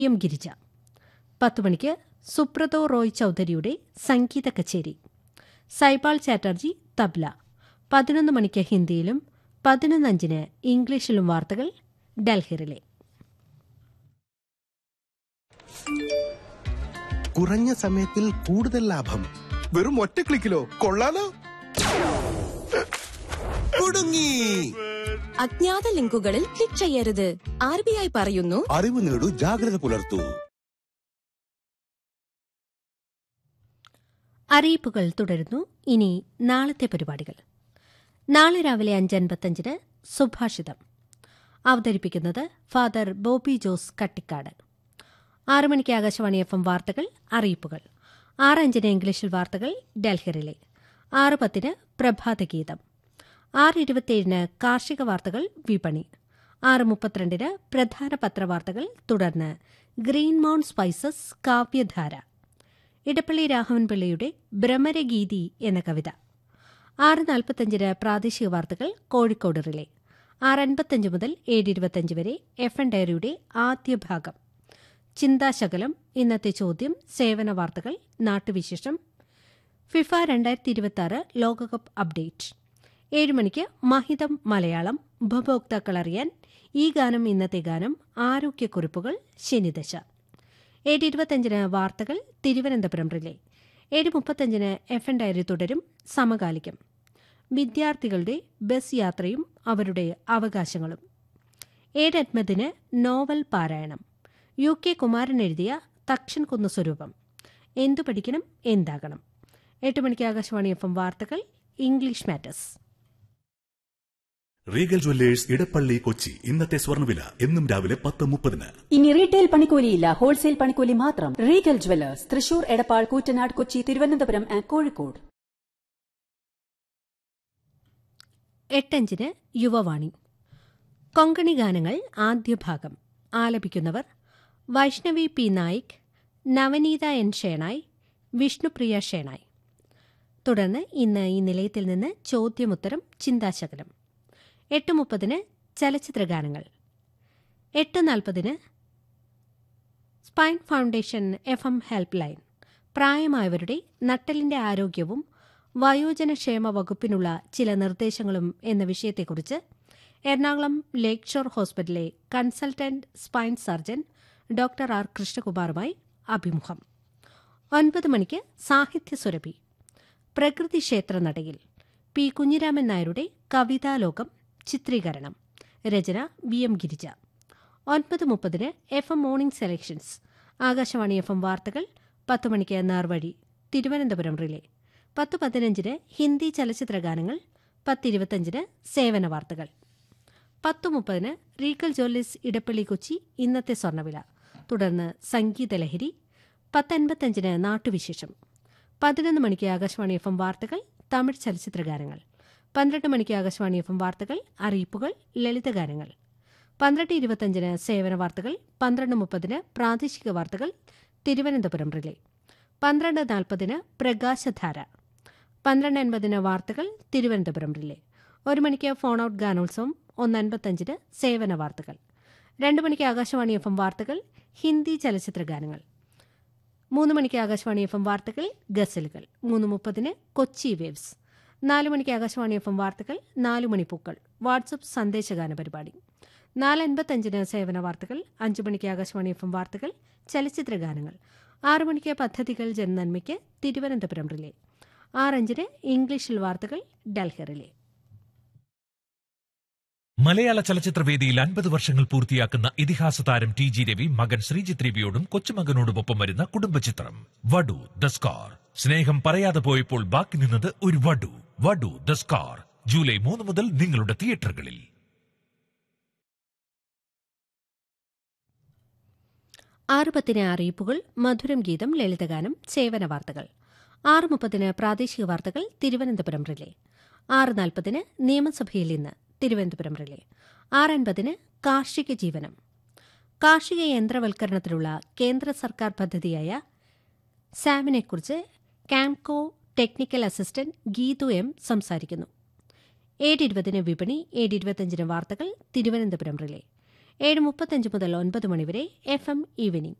M Girija പത്ത് മണിക്ക് സുബ്രതോ റോയ് ചൌധരിയുടെ സംഗീത കച്ചേരി സൈപാൾ ചാറ്റർജി തബ്ല പതിനൊന്ന് മണിക്ക് ഹിന്ദിയിലും പതിനൊന്നഞ്ചിന് ഇംഗ്ലീഷിലും വാർത്തകൾ ഡൽഹിറിലെ കുറഞ്ഞ സമയത്തിൽ കൂടുതൽ ലാഭം വെറും ഒറ്റ ക്ലിക്കിലോ കൊള്ളാലോ കുടുങ്ങി അജ്ഞാത ലിങ്കുകളിൽ ക്ലിക്ക് ചെയ്യരുത് ആർ ബി ഐ പറയുന്നു അറിവ് നേടൂ ജാഗ്രത പുലർത്തൂ അറിയിപ്പുകൾ തുടരുന്നു ഇനി നാളത്തെ പരിപാടികൾ നാളെ രാവിലെ അഞ്ചൻപത്തഞ്ചിന് സുഭാഷിതം അവതരിപ്പിക്കുന്നത് ഫാദർ ബോബി ജോസ് കട്ടിക്കാട് ആറ് മണിക്ക് ആകാശവാണി എഫ് എം വാർത്തകൾ അറിയിപ്പുകൾ ആറ് അഞ്ചിന് ഇംഗ്ലീഷിൽ വാർത്തകൾ ഡൽഹിറിലെ ആറ് പത്തിന് പ്രഭാതഗീതം ആറ് ഇരുപത്തിയേഴിന് കാർഷിക വാർത്തകൾ വിപണി ആറ് മുപ്പത്തിരണ്ടിന് പ്രധാന പത്രവാർത്തകൾ തുടർന്ന് ഗ്രീൻ മൗണ്ട് സ്പൈസസ് കാവ്യധാര ഇടപ്പള്ളി രാഘവൻ പിള്ളയുടെ ഭ്രമരഗീതി എന്ന കവിത ആറ് നാൽപ്പത്തഞ്ചിന് പ്രാദേശിക വാർത്തകൾ കോഴിക്കോട് റിലേ ആറ് അൻപത്തഞ്ച് മുതൽ ഏഴ് ഇരുപത്തഞ്ച് വരെ എഫ് എൻ ഡയറിയുടെ ആദ്യ ഭാഗം ചിന്താശകലം ഇന്നത്തെ ചോദ്യം സേവന വാർത്തകൾ നാട്ടുവിശേഷം ഫിഫ രണ്ടായിരത്തി ഇരുപത്തി ലോകകപ്പ് അപ്ഡേറ്റ് ഏഴ് മണിക്ക് മഹിതം മലയാളം ഉപഭോക്താക്കൾ അറിയാൻ ഈ ഗാനം ഇന്നത്തെ ഗാനം ആരോഗ്യക്കുറിപ്പുകൾ ശനിദശ ഏഴ് ഇരുപത്തഞ്ചിന് വാർത്തകൾ തിരുവനന്തപുരം റിലേ ഏഴ് മുപ്പത്തഞ്ചിന് എഫ് എൻ ഡയറി തുടരും സമകാലികം വിദ്യാർത്ഥികളുടെ ബസ് യാത്രയും അവരുടെ അവകാശങ്ങളും ഏഴ് അൻപതിന് നോവൽ പാരായണം യു കെ കുമാരൻ എഴുതിയ തക്ഷൻ കുന്ന സ്വരൂപം എന്തു പഠിക്കണം എന്താകണം എട്ട് മണിക്ക് ആകാശവാണി എഫ് എം വാർത്തകൾ English matters Regal Jewellers Edappally Kochi ഇന്നത്തെ സ്വർണ്ണവില എന്നും രാവിലെ പത്ത് മുപ്പതിന് ഇനി റീറ്റെയിൽ പണിക്കൂലിയില്ല ഹോൾസെയിൽ പണിക്കൂലി മാത്രം Regal Jewellers Thrissur Edappal Koottanad Kochi Thiruvananthapuram and Kozhikode എട്ടഞ്ചിന് യുവവാണി കൊങ്കണി ഗാനങ്ങൾ ആദ്യ ഭാഗം ആലപിക്കുന്നവർ വൈഷ്ണവി പി നായിക് നവനീത എൻ ഷേണായ് വിഷ്ണുപ്രിയ ഷേണായ് തുടർന്ന് ഇന്ന് ഈ നിലയത്തിൽ നിന്ന് ചോദ്യമുത്തരം ചിന്താശകലം എട്ട് മുപ്പതിന് ചലച്ചിത്ര ഗാനങ്ങൾ എട്ട് നാൽപ്പതിന് spine foundation F M help line പ്രായമായവരുടെ നട്ടലിന്റെ ആരോഗ്യവും വയോജനക്ഷേമ വകുപ്പിനുള്ള ചില നിർദ്ദേശങ്ങളും എന്ന വിഷയത്തെക്കുറിച്ച് എറണാകുളം ലേക്ക് ഷോർ ഹോസ്പിറ്റലിലെ consultant spine surgeon doctor R കൃഷ്ണകുമാറുമായി അഭിമുഖം ഒൻപത് മണിക്ക് സാഹിത്യ സുരഭി പ്രകൃതി ക്ഷേത്ര നടയിൽ പി കുഞ്ഞിരാമൻ നായരുടെ കവിതാലോകം ചിത്രീകരണം രചന വി എം ഗിരിജ ഒൻപത് മുപ്പതിന് F M morning selections Akashvani F M വാർത്തകൾ പത്ത് മണിക്ക് നേർവഴി തിരുവനന്തപുരം റിലേ പത്ത് പതിനഞ്ചിന് ഹിന്ദി ചലച്ചിത്ര ഗാനങ്ങൾ പത്തിരുപത്തഞ്ചിന് സേവന വാർത്തകൾ പത്ത് മുപ്പതിന് റീഗൽ ജ്വല്ലേഴ്സ് ഇടപ്പള്ളി കൊച്ചി ഇന്നത്തെ സ്വർണ്ണവില തുടർന്ന് സംഗീതലഹരി പത്തൻപത്തഞ്ചിന് നാട്ടുവിശേഷം പതിനൊന്ന് മണിക്ക് ആകാശവാണി എഫ് എം വാർത്തകൾ തമിഴ് ചലച്ചിത്ര ഗാനങ്ങൾ പന്ത്രണ്ട് മണിക്ക് ആകാശവാണി എഫ് എം വാർത്തകൾ അറിയിപ്പുകൾ ലളിതഗാനങ്ങൾ പന്ത്രണ്ട് ഇരുപത്തഞ്ചിന് സേവന വാർത്തകൾ പന്ത്രണ്ട് മുപ്പതിന് പ്രാദേശിക വാർത്തകൾ തിരുവനന്തപുരം റിലേ പന്ത്രണ്ട് നാൽപ്പതിന് പ്രകാശധാര പന്ത്രണ്ട് അൻപതിന് വാർത്തകൾ തിരുവനന്തപുരം റിലേ ഒരു മണിക്ക് ഫോൺ ഔട്ട് ഗാനോത്സവം ഒന്ന് അൻപത്തഞ്ചിന് സേവന വാർത്തകൾ രണ്ട് മണിക്ക് ആകാശവാണി എഫ് എം വാർത്തകൾ ഹിന്ദി ചലച്ചിത്ര ഗാനങ്ങൾ മൂന്ന് മണിക്ക് ആകാശവാണി എഫ് എം വാർത്തകൾ ഗസലുകൾ മൂന്ന് മുപ്പതിന് കൊച്ചി വേവ്സ് നാല് മണിക്ക് ആകാശവാണി എഫ് എം വാർത്തകൾ നാല് മണിപ്പൂക്കൾ വാട്സപ്പ് സന്ദേശഗാന പരിപാടി നാല് അൻപത്തഞ്ചിന് സേവന വാർത്തകൾ അഞ്ച് മണിക്ക് ആകാശവാണി എഫ് എം വാർത്തകൾ ചലച്ചിത്ര ഗാനങ്ങൾ ആറ് മണിക്ക് പദ്ധതികൾ ജനനന്മയ്ക്ക് തിരുവനന്തപുരം റിലേ ആറഞ്ചിന് ഇംഗ്ലീഷിൽ വാർത്തകൾ ഡൽഹി റിലേ മലയാള ചലച്ചിത്രവേദിയിൽ അൻപത് വർഷങ്ങൾ പൂർത്തിയാക്കുന്ന ഇതിഹാസ താരം ടി ജി രവി മകൻ ശ്രീജിത്ത് രവിയോടും കൊച്ചുമകനോടുമൊപ്പം വരുന്ന കുടുംബചിത്രം വടു ദ സ്കാർ സ്നേഹം പറയാതെ പോയപ്പോൾ ബാക്കി നിന്നത് ഒരു വടു വടു ദ സ്കാർ ജൂലൈ മൂന്ന് മുതൽ നിങ്ങളുടെ തിയേറ്ററുകളിൽ ആറ് പത്തിന് അറിയിപ്പുകൾ മധുരം ഗീതം ലളിതഗാനം സേവന വാർത്തകൾ ആറ് മുപ്പതിന് പ്രാദേശിക വാർത്തകൾ തിരുവനന്തപുരം റിലേ ആറ് നാൽപ്പതിന് നിയമസഭയിൽ ഇന്ന് തിരുവനന്തപുരം റിലേ ആറ് അൻപതിന് കാർഷിക ജീവനം കാർഷിക യന്ത്രവൽക്കരണത്തിലുള്ള കേന്ദ്ര സർക്കാർ പദ്ധതിയായ സാമിനെക്കുറിച്ച് Kamco technical assistant Geethu M സംസാരിക്കുന്നു ഏഴ് ഇരുപതിന് വിപണി ഏഴ് ഇരുപത്തഞ്ചിന് വാർത്തകൾ തിരുവനന്തപുരം റിലേ ഏഴ് മുപ്പത്തഞ്ച് മുതൽ ഒൻപത് മണിവരെ എഫ് എം ഈവനിംഗ്